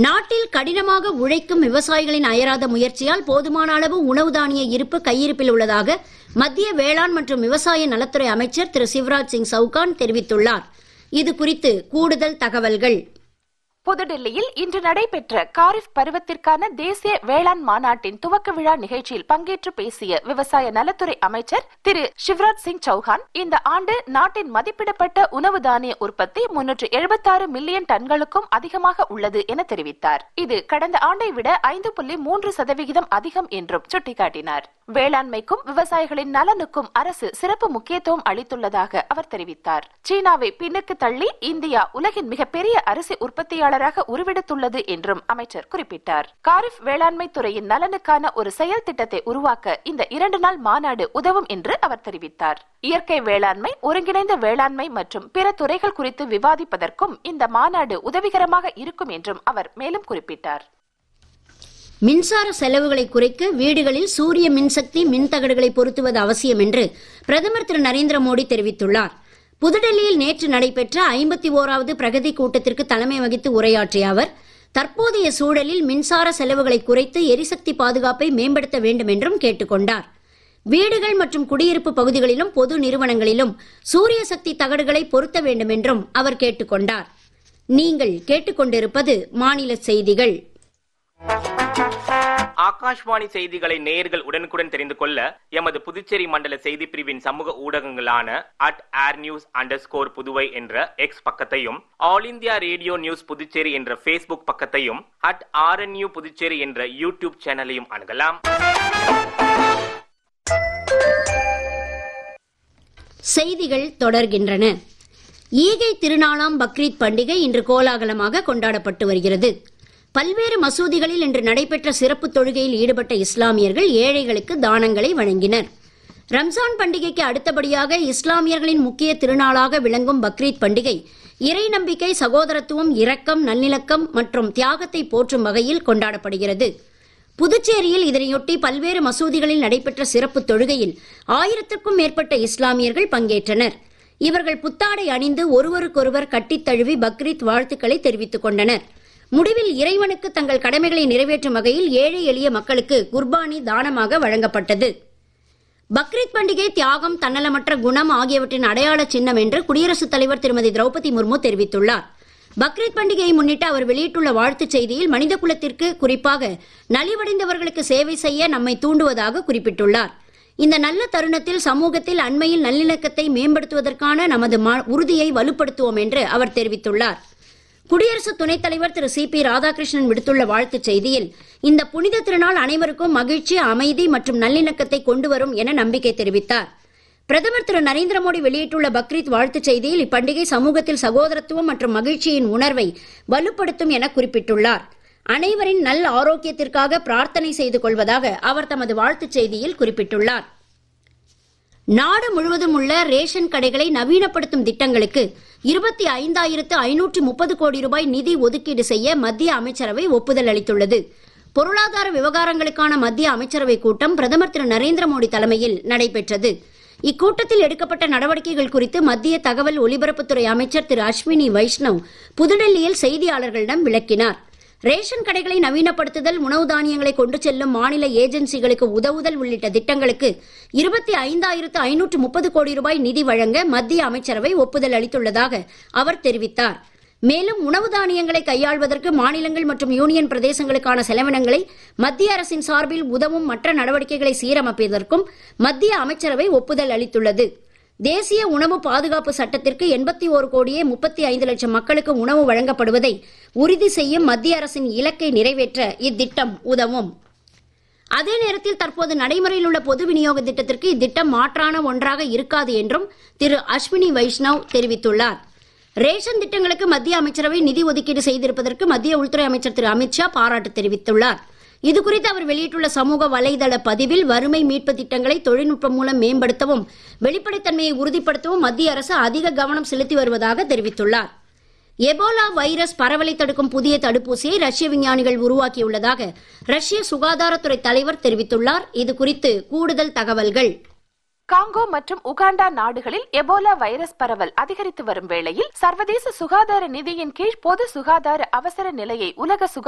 நாட்டில் கடினமாக உழைக்கும் விவசாயிகளின் அயராத முயற்சியால் போதுமான அளவு உணவு தானிய இருப்பு கையிருப்பில் உள்ளதாக மத்திய வேளாண் மற்றும் விவசாய நலத்துறை அமைச்சர் திரு சிவராஜ் சிங் சவுகான் தெரிவித்துள்ளார் இது குறித்து கூடுதல் தகவல்கள் புதுடில்லியில் இன்று நடைபெற்ற காரிஃப் பருவத்திற்கான தேசிய வேளாண் மாநாட்டின் துவக்க விழா நிகழ்ச்சியில் பங்கேற்று பேசிய விவசாய நலத்துறை அமைச்சர் திரு சிவராஜ் சிங் சௌஹான் இந்த ஆண்டு நாட்டின் மதிப்பிடப்பட்ட உணவு தானிய உற்பத்தி முன்னூற்று எழுபத்தாறு மில்லியன் டன்களுக்கும் அதிகமாக உள்ளது என தெரிவித்தார் இது கடந்த ஆண்டை விட ஐந்து புள்ளி மூன்று சதவிகிதம் அதிகம் என்றும் சுட்டிக்காட்டினார் வேளாண்மைக்கும் விவசாயிகளின் நலனுக்கும் அரசு சிறப்பு முக்கியத்துவம் அளித்துள்ளதாக அவர் தெரிவித்தார் சீனாவை பின்னுக்கு தள்ளி இந்தியா உலகின் மிகப்பெரிய அரிசி உற்பத்தியாளராக உருவெடுத்துள்ளது என்றும் அமைச்சர் குறிப்பிட்டார் காரிஃப் வேளாண்மை துறையின் நலனுக்கான ஒரு செயல் திட்டத்தை உருவாக்க இந்த இரண்டு நாள் மாநாடு உதவும் என்று அவர் தெரிவித்தார் இயற்கை வேளாண்மை ஒருங்கிணைந்த வேளாண்மை மற்றும் பிற துறைகள் குறித்து விவாதிப்பதற்கும் இந்த மாநாடு உதவிகரமாக இருக்கும் என்றும் அவர் மேலும் குறிப்பிட்டார் மின்சார செலவுகளை குறைக்க வீடுகளில் சூரிய மின்சக்தி மின்தகடுகளை பொருத்துவது அவசியம் என்று பிரதமர் திரு நரேந்திர மோடி தெரிவித்துள்ளார் புதுடெல்லியில் நேற்று நடைபெற்ற ஐம்பத்தி ஓராவது பிரகதி கூட்டத்திற்கு தலைமை வகித்து உரையாற்றிய அவர் தற்போதைய சூழலில் மின்சார செலவுகளை குறைத்து எரிசக்தி பாதுகாப்பை மேம்படுத்த வேண்டும் என்றும் கேட்டுக்கொண்டார் வீடுகள் மற்றும் குடியிருப்பு பகுதிகளிலும் பொது நிறுவனங்களிலும் சூரிய சக்தி தகடுகளை பொருத்த வேண்டும் என்றும் அவர் கேட்டுக்கொண்டார் நீங்கள் கேட்டுக்கொண்டிருப்பது மாநில செய்திகள் ஆகாஷ்வாணி செய்திகளை நேயர்கள் உடனுக்குடன் தெரிந்து கொள்ள எமது புதுச்சேரி மண்டல செய்தி பிரிவின் சமூக ஊடகங்களான at air news underscore Puduvai என்ற எக்ஸ் பக்கத்தையும் all India radio news Puducherry என்ற ஃபேஸ்புக் பக்கத்தையும் அட் ஆர்என்யூ புதுச்சேரி என்ற யூடியூப் சேனலையும் அணுகலாம் செய்திகள் தொடர்கின்றன ஈகை திருநாளாம் பக்ரீத் பண்டிகை இன்று கோலாகலமாக கொண்டாடப்பட்டு வருகிறது பல்வேறு மசூதிகளில் இன்று நடைபெற்ற சிறப்பு தொழுகையில் ஈடுபட்ட இஸ்லாமியர்கள் ஏழைகளுக்கு தானங்களை வழங்கினர் ரம்ஜான் பண்டிகைக்கு அடுத்தபடியாக இஸ்லாமியர்களின் முக்கிய திருநாளாக விளங்கும் பக்ரீத் பண்டிகை இறை நம்பிக்கை சகோதரத்துவம் இரக்கம் நல்லிணக்கம் மற்றும் தியாகத்தை போற்றும் வகையில் கொண்டாடப்படுகிறது புதுச்சேரியில் இதனையொட்டி பல்வேறு மசூதிகளில் நடைபெற்ற சிறப்பு தொழுகையில் ஆயிரத்திற்கும் மேற்பட்ட இஸ்லாமியர்கள் பங்கேற்றனர் இவர்கள் புத்தாடை அணிந்து ஒருவருக்கொருவர் கட்டித் தழுவி பக்ரீத் வாழ்த்துக்களை தெரிவித்துக் கொண்டனர் முடிவில் இறைவனுக்கு தங்கள் கடமைகளை நிறைவேற்றும் வகையில் ஏழை எளிய மக்களுக்கு குர்பானி தானமாக வழங்கப்பட்டது பக்ரீத் பண்டிகை தியாகம் தன்னலமற்ற குணம் ஆகியவற்றின் அடையாள சின்னம் என்று குடியரசுத் தலைவர் திருமதி திரௌபதி முர்மு தெரிவித்துள்ளார் பக்ரீத் பண்டிகையை முன்னிட்டு அவர் வெளியிட்டுள்ள வாழ்த்துச் செய்தியில் மனித குலத்திற்கு குறிப்பாக நலிவடைந்தவர்களுக்கு சேவை செய்ய நம்மை தூண்டுவதாக குறிப்பிட்டுள்ளார் இந்த நல்ல தருணத்தில் சமூகத்தில் அண்மையில் நல்லிணக்கத்தை மேம்படுத்துவதற்கான நமது உறுதியை வலுப்படுத்துவோம் என்று அவர் தெரிவித்துள்ளார் குடியரசு துணைத் தலைவர் திரு சி பி ராதாகிருஷ்ணன் விடுத்துள்ள வாழ்த்துச் செய்தியில் இந்த புனித திருநாள் அனைவருக்கும் மகிழ்ச்சி அமைதி மற்றும் நல்லிணக்கத்தை கொண்டு வரும் என நம்பிக்கை தெரிவித்தார் பிரதமர் திரு நரேந்திர மோடி வெளியிட்டுள்ள பக்ரீத் வாழ்த்துச் செய்தியில் இப்பண்டிகை சமூகத்தில் சகோதரத்துவம் மற்றும் மகிழ்ச்சியின் உணர்வை வலுப்படுத்தும் என குறிப்பிட்டுள்ளார் அனைவரின் நல் ஆரோக்கியத்திற்காக பிரார்த்தனை செய்து கொள்வதாக அவர் தமது வாழ்த்துச் செய்தியில் குறிப்பிட்டுள்ளார் நாடு முழுவதும் உள்ள ரேஷன் கடைகளை நவீனப்படுத்தும் திட்டங்களுக்கு இருபத்தி ஐந்தாயிரத்து ஐநூற்று முப்பது கோடி ரூபாய் நிதி ஒதுக்கீடு செய்ய மத்திய அமைச்சரவை ஒப்புதல் அளித்துள்ளது பொருளாதார விவகாரங்களுக்கான மத்திய அமைச்சரவை கூட்டம் பிரதமர் திரு நரேந்திர மோடி தலைமையில் நடைபெற்றது இக்கூட்டத்தில் எடுக்கப்பட்ட நடவடிக்கைகள் குறித்து மத்திய தகவல் ஒலிபரப்புத்துறை அமைச்சர் திரு அஸ்வினி வைஷ்ணவ் புதுடெல்லியில் செய்தியாளர்களிடம் விளக்கினார் ரேஷன் கடைகளை நவீனப்படுத்துதல் உணவு தானியங்களை கொண்டு செல்லும் மாநில ஏஜென்சிகளுக்கு உதவுதல் உள்ளிட்ட திட்டங்களுக்கு இருபத்தி ஐந்தாயிரத்து ஐநூற்று முப்பது கோடி ரூபாய் நிதி வழங்க மத்திய அமைச்சரவை ஒப்புதல் அளித்துள்ளதாக அவர் தெரிவித்தார் மேலும் உணவு தானியங்களை கையாள்வதற்கு மாநிலங்கள் மற்றும் யூனியன் பிரதேசங்களுக்கான செலவினங்களை மத்திய அரசின் சார்பில் உதவும் மற்ற நடவடிக்கைகளை சீரமைப்பதற்கும் மத்திய அமைச்சரவை ஒப்புதல் அளித்துள்ளது தேசிய உணவு பாதுகாப்பு சட்டத்திற்கு எண்பத்தி ஒரு கோடியே முப்பத்தி ஐந்து லட்சம் மக்களுக்கு உணவு வழங்கப்படுவதை உறுதி செய்யும் மத்திய அரசின் இலக்கை நிறைவேற்ற இத்திட்டம் உதவும் அதே நேரத்தில் தற்போது நடைமுறையில் உள்ள பொது விநியோக திட்டத்திற்கு இத்திட்டம் மாற்றான ஒன்றாக இருக்காது என்றும் திரு அஸ்வினி வைஷ்ணவ் தெரிவித்துள்ளார் ரேஷன் திட்டங்களுக்கு மத்திய அமைச்சரவை நிதி ஒதுக்கீடு செய்திருப்பதற்கு மத்திய உள்துறை அமைச்சர் திரு அமித்ஷா பாராட்டு தெரிவித்துள்ளார் இதுகுறித்து அவர் வெளியிட்டுள்ள சமூக வலைதள பதிவில் வறுமை மீட்பு திட்டங்களை தொழில்நுட்பம் மூலம் மேம்படுத்தவும் வெளிப்படைத்தன்மையை உறுதிப்படுத்தவும் மத்திய அரசு அதிக கவனம் செலுத்தி வருவதாக தெரிவித்துள்ளார் எபோலா வைரஸ் பரவலை தடுக்கும் புதிய தடுப்பூசியை ரஷ்ய விஞ்ஞானிகள் உருவாக்கியுள்ளதாக ரஷ்ய சுகாதாரத்துறை தலைவர் தெரிவித்துள்ளார் இது குறித்து கூடுதல் தகவல்கள் காங்கோ மற்றும் உகாண்டா நாடுகளில் எபோலா வைரஸ் பரவல் அதிகரித்து வரும் வேளையில் சர்வதேச சுகாதார நிதியின் கீழ் பொது சுகாதார அவசர நிலையை உலக சுகாதார